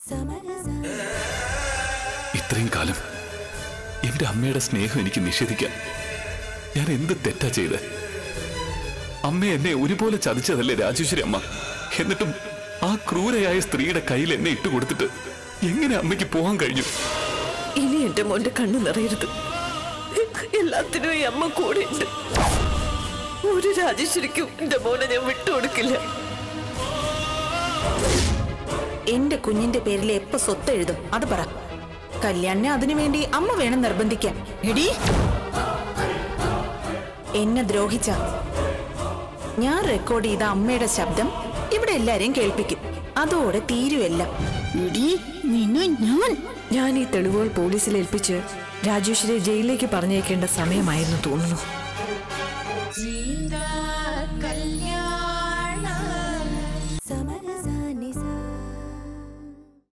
ഇത്രയും കാലം എന്റെ അമ്മയുടെ സ്നേഹം എനിക്ക് നിഷേധിക്കാൻ ഞാൻ എന്ത് തെറ്റാ ചെയ്ത് അമ്മ എന്നെ ഒരുപോലെ ചതിച്ചതല്ലേ രാജേശ്വരി അമ്മ എന്നിട്ടും ആ ക്രൂരയായ സ്ത്രീയുടെ കയ്യിൽ എന്നെ ഇട്ടുകൊടുത്തിട്ട് എങ്ങനെ അമ്മയ്ക്ക് പോകാൻ കഴിഞ്ഞു ഇനി എന്റെ മോന്റെ കണ്ണു നിറയരുത് എല്ലാത്തിനും ഈ അമ്മ കൂടെ ഉണ്ട് ഒരു രാജേശ്വരിക്കും എന്റെ മോനെ ഞാൻ വിട്ടുകൊടുക്കില്ല എന്റെ കുഞ്ഞിന്റെ പേരിൽ എപ്പോ സ്വത്ത് എഴുതും അത് പറ കല്യാണിനെ അതിനു വേണ്ടി അമ്മ വേണം നിർബന്ധിക്കാൻ എടി എന്നെ ദ്രോഹിച്ച ഞാൻ റെക്കോർഡ് ചെയ്ത അമ്മയുടെ ശബ്ദം ഇവിടെ എല്ലാരെയും കേൾപ്പിക്കും അതോടെ തീരുവെല്ലാം എടി നിന്നെ ഞാൻ ഞാൻ ഈ തെളിവുകൾ പോലീസിൽ ഏൽപ്പിച്ച് രാജേശ്വരിയെ ജയിലിലേക്ക് പറഞ്ഞേക്കേണ്ട സമയമായിരുന്നു തോന്നുന്നു